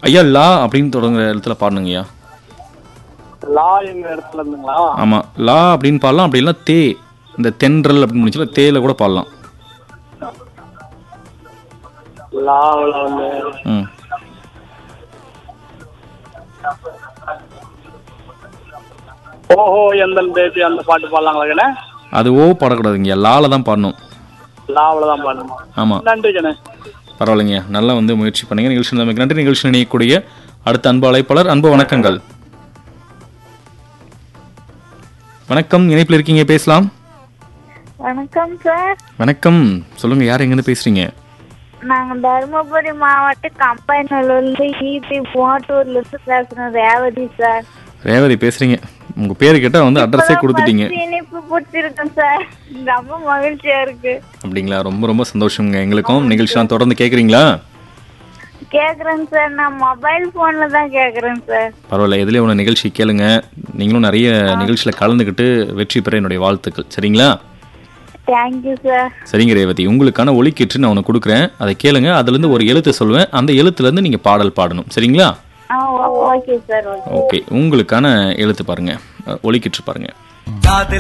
ஐயா லா அப்படின்னு தொடங்குற இடத்துல பாடணுங்கய்யா லா எங்க இடத்துல இருந்துங்களா ஆமாம் லா அப்படின்னு பாடலாம் அப்படி இல்லைன்னா தே இந்த தென்றல் அப்படின்னு முடிச்சுல தேல கூட பாடலாம் லாவில் வந்து ம் ஓஹோ எந்தன் பேபி அந்த பாட்டு பாடலாங்களா கண்ணே அது ஓ பாடக்கூடாதுங்கய்யா லால தான் பாடணும் லாவில் தான் பாடணுமா ஆமாம் நன்றி கண்ணே பரவாயில்லைங்க நல்லா வந்து முயற்சி பண்ணீங்க நிகழ்ச்சி நமக்கு நன்றி நிகழ்ச்சி நினையக்கூடிய அடுத்த அன்பு அழைப்பாளர் அன்பு வணக்கங்கள் வணக்கம் இணைப்பில் இருக்கீங்க பேசலாம் வணக்கம் சார் வணக்கம் சொல்லுங்க யார் எங்கேருந்து பேசுறீங்க நாங்க தருமபுரி மாவட்டம் கம்பைநல்லூர்ல ஈபி மோட்டூர்ல இருந்து பேசுறோம் ரேவதி சார் ரேவதி பேசுறீங்க உங்க பேரு கேட்டா வந்து அட்ரஸே கொடுத்துட்டீங்க first இனிப்பு பிடிச்சிருக்கேன் சார் ரொம்ப மகிழ்ச்சியா இருக்கு அப்படிங்களா ரொம்ப ரொம்ப சந்தோஷங்க எங்களுக்கும் நிகழ்ச்சிலாம் தொடர்ந்து கேட்குறீங்களா கேக்குறேங்க சார் நான் மொபைல் போன்ல தான் கேக்குறேன் சார் பரவாயில்ல எதுலேயே ஒன்று நிகழ்ச்சி கேளுங்க நீங்களும் நிறைய நிகழ்ச்சியில் கலந்துக்கிட்டு வெற்றி பெற என்னுடைய வாழ்த்துக்கள் சரிங்களா தேங்க்யூ சார் சரிங்க ரேவதி உங்களுக்கான ஒலிக்கீற்று நான் ஒன்று கொடுக்குறேன் அதை கேளுங்க அதுலேருந்து ஒரு எழுத்து சொல்லுவேன் அந்த எழுத்துலேருந்து நீங்கள் பாடல் பாடணும் சரிங்களா ஆ ஓகே சார் ஓகே ஓகே உங்களுக்கான எழுத்து பாருங்க அஹ், ஒலிக்கீற்று பாருங்க காதில்